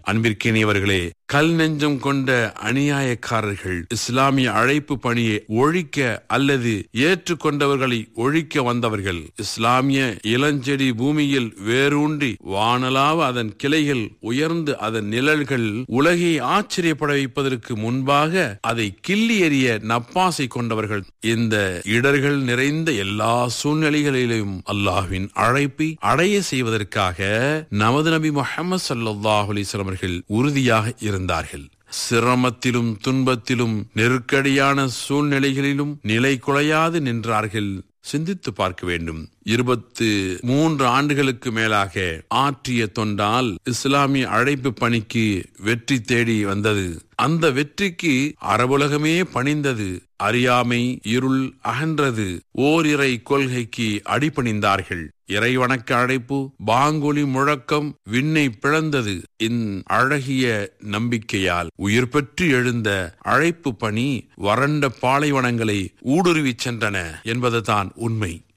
அன்பிற்கினியவர்களே கல் நெஞ்சம் கொண்ட அநியாயக்காரர்கள் இஸ்லாமிய அழைப்பு பணியை ஒழிக்க அல்லது ஏற்றுக்கொண்டவர்களை ஒழிக்க வந்தவர்கள் இஸ்லாமிய இளஞ்செடி பூமியில் வேரூன்றி வானலாவ அதன் கிளைகள் உயர்ந்து அதன் நிழல்கள் உலகை ஆச்சரியப்பட வைப்பதற்கு முன்பாக அதை கிள்ளி எறிய நப்பாசை கொண்டவர்கள் இந்த இடர்கள் நிறைந்த எல்லா சூழ்நிலைகளிலும் அல்லாஹ்வின் அழைப்பை அடைய செய்வதற்காக நமது நபி முஹம்மது ஸல்லல்லாஹு அலைஹி வஸல்லம் அவர்கள் உறுதியாக இருந்தார்கள் சிரமத்திலும் துன்பத்திலும் நெருக்கடியான சூழ்நிலைகளிலும் நிலை குலையாது நின்றார்கள் சிந்தித்து பார்க்க வேண்டும் இருபத்து மூன்று ஆண்டுகளுக்கு மேலாக ஆற்றிய தொண்டால் இஸ்லாமிய அழைப்பு பணிக்கு வெற்றி தேடி வந்தது அந்த வெற்றிக்கு அரபுலகமே பணிந்தது அறியாமை இருள் அகன்றது ஓரிரை கொள்கைக்கு அடிபணிந்தார்கள் இறை வணக்க அழைப்பு பாங்கொலி முழக்கம் விண்ணை பிளந்தது இன் அழகிய நம்பிக்கையால் உயிர் பெற்று எழுந்த அழைப்பு பணி வறண்ட பாலைவனங்களை ஊடுருவிச் சென்றன என்பதுதான் உண்மை